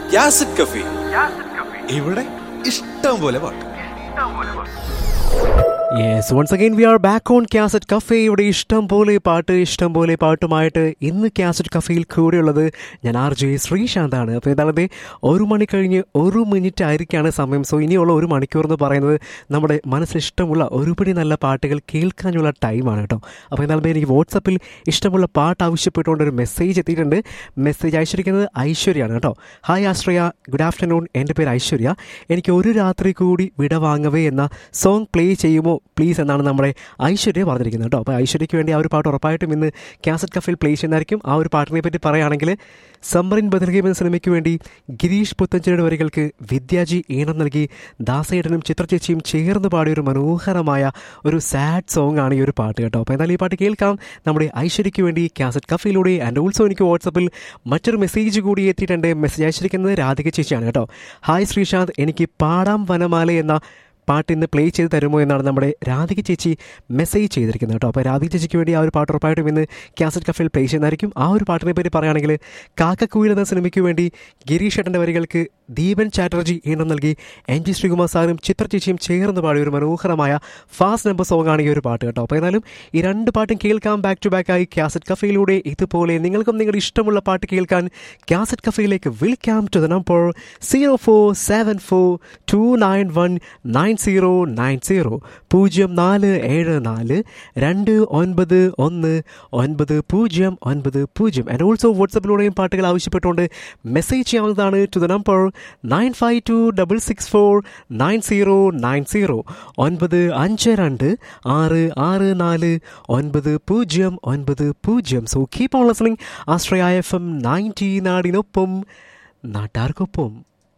യാസിഡ് കഫി ഇവിടെ ഇഷ്ടം പോലെ പാട്ട് yes once again we are back on cassette cafe ഇവിടെ ഇഷ്ടം പോലെ പാട്ട് ഇഷ്ടം പോലെ പാട്ടുമായിട്ട് ഇന്ന് കാസറ്റ് കഫേയിൽ കൂടെയുള്ളത് ഞാൻ ആർ ജെ ശ്രീശാന്താണ് അപ്പോൾ ഏതാണത് ഒരു മണി കഴിഞ്ഞ് ഒരു മിനിറ്റ് ആയിരിക്കാണ് സമയം സോ ഇനിയുള്ള ഒരു മണിക്കൂർ എന്ന് പറയുന്നത് നമ്മുടെ മനസ്സിൽ ഇഷ്ടമുള്ള ഒരുപടി നല്ല പാട്ടുകൾ കേൾക്കാനുള്ള ടൈമാണ് കേട്ടോ അപ്പോൾ എന്തായാലും എനിക്ക് വാട്സപ്പിൽ ഇഷ്ടമുള്ള പാട്ട് ആവശ്യപ്പെട്ടുകൊണ്ട് ഒരു മെസ്സേജ് എത്തിയിട്ടുണ്ട് മെസ്സേജ് അയച്ചിരിക്കുന്നത് ഐശ്വര്യയാണ് കേട്ടോ ഹായ് ആശ്രയ ഗുഡ് ആഫ്റ്റർനൂൺ എൻ്റെ പേര് ഐശ്വര്യ എനിക്ക് ഒരു രാത്രി കൂടി വിട വാങ്ങവേ എന്ന സോങ് പ്ലേ ചെയ്യുമോ പ്ലീസ് എന്നാണ് നമ്മുടെ ഐശ്വര്യ പറഞ്ഞിരിക്കുന്നത് കേട്ടോ അപ്പോൾ ഐശ്വര്യയ്ക്ക് വേണ്ടി ആ ഒരു പാട്ട് ഉറപ്പായിട്ടും ഇന്ന് കാസറ്റ് കഫിൽ പ്ലേ ചെയ്യുന്നതായിരിക്കും ആ ഒരു പാട്ടിനെ പറ്റി പറയുകയാണെങ്കിൽ സമ്മറിൻ ബദൽഗീം എന്ന സിനിമയ്ക്ക് വേണ്ടി ഗിരീഷ് പുത്തഞ്ചേരിയുടെ വരികൾക്ക് വിദ്യാജി ഈണം നൽകി ദാസേട്ടനും ചിത്രചേച്ചിയും ചേർന്ന് പാടിയ ഒരു മനോഹരമായ ഒരു സാഡ് സോങ് ആണ് ഈ ഒരു പാട്ട് കേട്ടോ അപ്പോൾ എന്തായാലും ഈ പാട്ട് കേൾക്കാം നമ്മുടെ ഐശ്വര്യയ്ക്ക് വേണ്ടി കാസറ്റ് കഫയിലൂടെ ആൻഡ് ഓൾസോ എനിക്ക് വാട്സപ്പിൽ മറ്റൊരു മെസ്സേജ് കൂടി എത്തിയിട്ടുണ്ട് മെസ്സേജ് അയച്ചിരിക്കുന്നത് രാധിക ചേച്ചിയാണ് കേട്ടോ ഹായ് ശ്രീശാന്ത് എനിക്ക് പാടാം വനമാല എന്ന പാട്ട് ഇന്ന് പ്ലേ ചെയ്ത് തരുമോ എന്നാണ് നമ്മുടെ രാധിക ചേച്ചി മെസ്സേജ് ചെയ്തിരിക്കുന്നത് കേട്ടോ അപ്പോൾ രാധിക ചേച്ചിക്ക് വേണ്ടി ആ ഒരു പാട്ട് ഉറപ്പായിട്ടും ഇന്ന് കാസറ്റ് കഫയിൽ പ്ലേ ചെയ്യുന്നതായിരിക്കും ആ ഒരു പാട്ടിനെ പറ്റി പറയുകയാണെങ്കിൽ കാക്കക്കുയിൽ എന്ന സിനിമയ്ക്ക് വേണ്ടി ഗിരീഷ് ഏട്ടൻ്റെ വരികൾക്ക് ദീപൻ ചാറ്റർജി ഈണം നൽകി എൻ ജി ശ്രീകുമാർ സാറും ചിത്ര ചേച്ചിയും ചേർന്ന് പാടിയ ഒരു മനോഹരമായ ഫാസ്റ്റ് നമ്പർ സോങ് ആണ് ഈ ഒരു പാട്ട് കേട്ടോ അപ്പോൾ ഏതായാലും ഈ രണ്ട് പാട്ടും കേൾക്കാം ബാക്ക് ടു ബാക്ക് ആയി കാസറ്റ് കഫയിലൂടെ ഇതുപോലെ നിങ്ങൾക്കും നിങ്ങളുടെ ഇഷ്ടമുള്ള പാട്ട് കേൾക്കാൻ കാസറ്റ് കഫയിലേക്ക് വിളിക്കാം to the number zero four seven four two nine one nine zero nine zero പൂജ്യം നാല് ഏഴ് നാല് രണ്ട് ഒൻപത് ഒന്ന് ഒൻപത് പൂജ്യം ഒൻപത് പൂജ്യം ആൻഡ് ഓൾസോ വാട്സപ്പിലൂടെയും പാട്ടുകൾ ആവശ്യപ്പെട്ടുകൊണ്ട് മെസ്സേജ് ചെയ്യാവുന്നതാണ് to the number nine five two double six four nine zero nine zero ഒൻപത് അഞ്ച് രണ്ട് ആറ് ആറ് നാല് ഒൻപത് പൂജ്യം ഒൻപത് പൂജ്യം so keep on listening Ashraya F M ninety നാടിനൊപ്പം നാട്ടാർക്കൊപ്പം